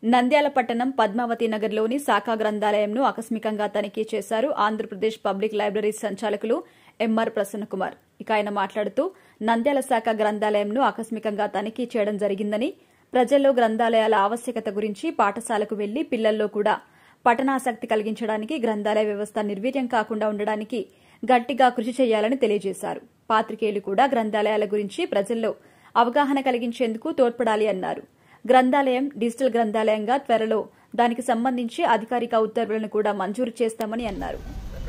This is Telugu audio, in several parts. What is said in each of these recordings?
నంద్యాల పట్టణం పద్మావతి నగర్లోని శాఖా గ్రంథాలయంను ఆకస్మికంగా తనిఖీ చేశారు ఆంధ్రప్రదేశ్ పబ్లిక్ లైబ్రరీ సంచాలకులు ఎంఆర్ ప్రసన్నకుమార్ ఇక ఆయన మాట్లాడుతూ నంద్యాల శాఖ గ్రంథాలయంను ఆకస్మికంగా తనిఖీ చేయడం జరిగిందని ప్రజల్లో గ్రంథాలయాల ఆవశ్యకత గురించి పాఠశాలకు వెళ్లి పిల్లల్లో కూడా పఠనాసక్తి కలిగించడానికి గ్రంథాలయ వ్యవస్థ నిర్వీర్యం కాకుండా ఉండడానికి గట్టిగా కృషి చేయాలని తెలియజేశారు పాత్రికేయులు కూడా గ్రంథాలయాల గురించి ప్రజల్లో అవగాహన కలిగించేందుకు తోడ్పడాలి అన్నారు గ్రంథాలయం డిజిటల్ గ్రంథాలయంగా త్వరలో దానికి సంబంధించి అధికారిక ఉత్తర్వులను కూడా మంజూరు చేస్తామని అన్నారు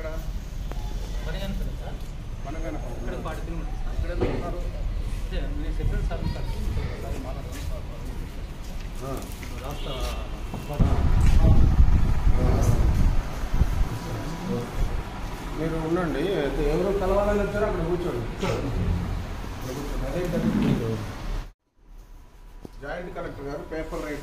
మీరు ఉండండి అయితే ఎవరు కలవాలని వచ్చారో అక్కడ కూర్చోండి అదేంటంటే మీరు జాయింట్ కలెక్టర్ గారు పేపర్ రైట్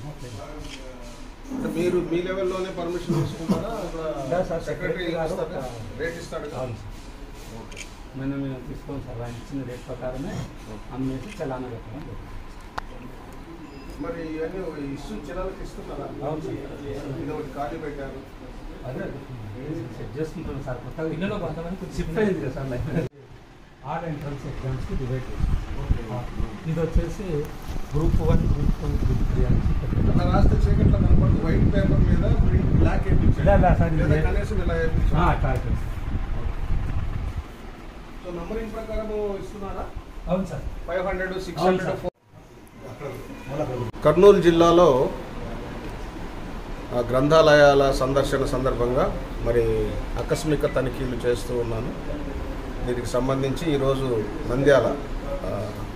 అంటే మీరు మీ లెవెల్లోనే పర్మిషన్ తీసుకుంటారా లేదు సార్, సెక్రటరీ సెక్రటరీ గారు ఇస్తారా ఒక- రేట్ ఇస్తాడు కదా? అవును సార్. మనం మేము తీసుకోవాలి సార్ ఆయన ఇచ్చిన రేట్ ప్రకారమే అమ్మేసి చలానా పెట్టడం జరుగుతుంది. మరి ఇవన్నీ ఇష్యూ చిరాలకు ఇస్తున్నారా అవును సార్ ఇది ఒకటి ఖాళీ పెట్టారు అదే సెట్ చేసుకుంటున్నాం సార్ కొత్తగా ఇల్లులో కొంతమంది షిఫ్ట్ అయింది కదా సార్ లైఫ్ ఆల్ ఎంట్రన్స్ ఎగ్జామ్స్కి డివైడ్ చేసి ఇది వచ్చేసి group one group two group three అని అలా రాస్తే చీకట్లో కనపడదు వైట్ పేపర్ మీద ప్రింట్ బ్లాక్ ఇలా ఇలా సార్ ఇది- లేదా కనీసం ఇలా వేయించాలి. అట్లా అయిపోయింది సార్. సో నంబరింగ్ ప్రకారం ఇస్తున్నారా అవును సార్ ఫైవ్ హండ్రెడ్ సిక్స్ అవును హండ్రెడ్ సార్. కర్నూలు జిల్లాలో ఆ, గ్రంథాలయాల సందర్శన సందర్భంగా మరి ఆకస్మిక తనిఖీలు చేస్తూ ఉన్నాను దీనికి సంబంధించి ఈరోజు నంద్యాల ఆ,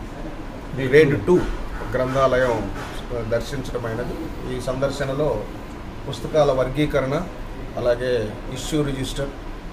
గ్రేడ్ టూ గ్రంథాలయం దర్శించడమైనది ఈ సందర్శనలో పుస్తకాల వర్గీకరణ అలాగే ఇష్యూ రిజిస్టర్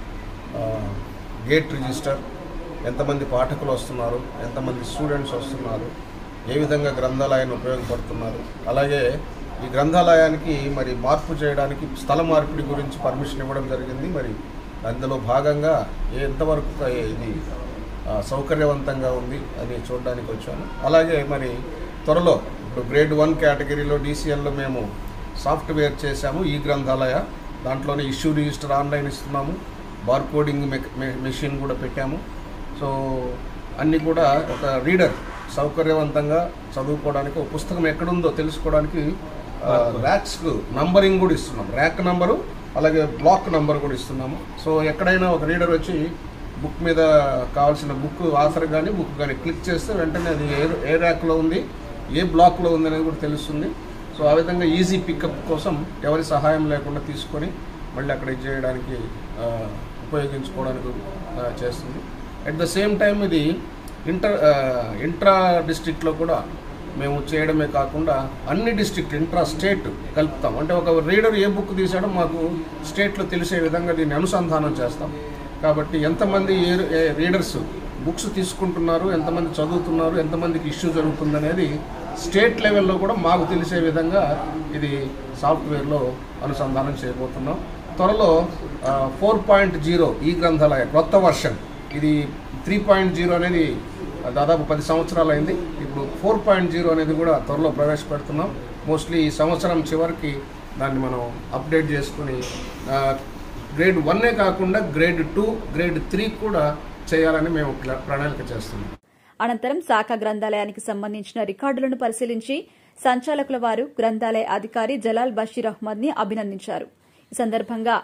ఆ, గేట్ రిజిస్టర్ ఎంతమంది పాఠకులు వస్తున్నారు ఎంతమంది స్టూడెంట్స్ వస్తున్నారు ఏ విధంగా గ్రంథాలయాన్ని ఉపయోగపడుతున్నారు అలాగే ఈ గ్రంథాలయానికి మరి మార్పు చేయడానికి స్థల మార్పిడి గురించి పర్మిషన్ ఇవ్వడం జరిగింది మరి అందులో భాగంగా ఏ ఎంతవరకు క- ఇది ఆ, సౌకర్యవంతంగా ఉంది అని చూడడానికి వచ్చాను అలాగే మరి త్వరలో ఇప్పుడు గ్రేడ్ వన్ కేటగిరీలో డీసీఎల్లో మేము సాఫ్ట్వేర్ చేశాము ఈ గ్రంథాలయ దాంట్లోనే ఇష్యూ రిజిస్టర్ ఆన్లైన్ ఇస్తున్నాము బార్కోడింగ్ మెషిన్ కూడా పెట్టాము సో అన్నీ కూడా ఒక రీడర్ సౌకర్యవంతంగా చదువుకోవడానికి ఒక పుస్తకం ఎక్కడుందో తెలుసుకోవడానికి ర్యాక్స్కు నంబరింగ్ కూడా ఇస్తున్నాం ర్యాక్ నంబరు అలాగే బ్లాక్ నంబర్ కూడా ఇస్తున్నాము సో ఎక్కడైనా ఒక రీడర్ వచ్చి బుక్ మీద కావాల్సిన బుక్ ఆథర్ కానీ బుక్ కానీ క్లిక్ చేస్తే వెంటనే అది ఏ ఏ ర్యాక్లో ఉంది ఏ బ్లాక్లో ఉంది అనేది కూడా తెలుస్తుంది సో ఆ విధంగా ఈజీ పికప్ కోసం ఎవరి సహాయం లేకుండా తీసుకొని మళ్ళీ అక్కడ ఇది చేయడానికి ఆ, ఉపయోగించుకోవడానికి ఆ, చేస్తుంది అట్ ద సేమ్ టైం ఇది ఇంటర్ ఇంట్రా డిస్ట్రిక్ట్లో కూడా మేము చేయడమే కాకుండా అన్ని డిస్ట్రిక్ట్ ఇంట్రా స్టేట్ కలుపుతాం అంటే ఒక రీడర్ ఏ బుక్ తీసాడో మాకు స్టేట్లో తెలిసే విధంగా దీన్ని అనుసంధానం చేస్తాం కాబట్టి ఎంతమంది ఏ ఏ రీడర్స్ బుక్స్ తీసుకుంటున్నారు ఎంతమంది చదువుతున్నారు ఎంతమందికి ఇష్యూ జరుగుతుందనేది స్టేట్ లెవెల్లో కూడా మాకు తెలిసే విధంగా ఇది సాఫ్ట్వేర్లో అనుసంధానం చేయబోతున్నాం త్వరలో ఫోర్ పాయింట్ జీరో ఈ గ్రంథాలయ కొత్త వర్షన్ ఇది త్రీ పాయింట్ జీరో అనేది దాదాపు పది సంవత్సరాలు అయింది ఇప్పుడు ఫోర్ పాయింట్ జీరో అనేది కూడా త్వరలో ప్రవేశపెడుతున్నాం మోస్ట్లీ ఈ సంవత్సరం చివరికి దాన్ని మనం అప్డేట్ చేసుకుని ఆ, గ్రేడ్ వన్నే కాకుండా గ్రేడ్ టూ గ్రేడ్ త్రీ కూడా చేయాలని మేము ప్ల- ప్రణాళిక చేస్తున్నాం అనంతరం శాఖ గ్రంథాలయానికి సంబంధించిన రికార్డులను పరిశీలించి సంచాలకుల వారు గ్రంథాలయ అధికారి జలాల్ బషీర్ అహ్మద్ ని అభినందించారు ఈ సందర్భంగా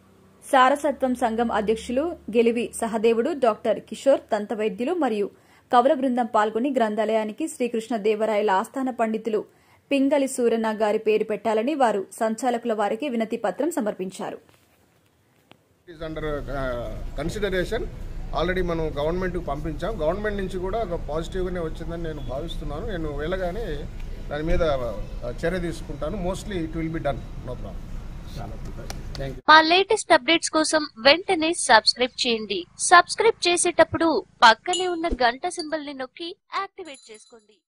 సారసత్వం సంఘం అధ్యక్షులు గెలివి సహదేవుడు డాక్టర్ కిషోర్ దంత వైద్యులు మరియు కవల బృందం పాల్గొని గ్రంథాలయానికి శ్రీకృష్ణ దేవరాయల ఆస్థాన పండితులు పింగళి సూరన్న గారి పేరు పెట్టాలని వారు సంచాలకుల వారికి వినతి పత్రం సమర్పించారు ఈజ్ అండర్ కన్సిడరేషన్ ఆల్రెడీ మనం గవర్నమెంట్కి పంపించాం గవర్నమెంట్ నుంచి కూడా ఒక పాజిటివ్గానే వచ్చిందని నేను భావిస్తున్నాను నేను వెళ్ళగానే దాని మీద ఆ, చర్య తీసుకుంటాను mostly it will be done no problem thank you మా లేటెస్ట్ అప్డేట్స్ కోసం వెంటనే సబ్స్క్రైబ్ చేయండి సబ్స్క్రైబ్ చేసేటప్పుడు పక్కనే ఉన్న గంట సింబల్ ని నొక్కి యాక్టివేట్ చేసుకోండి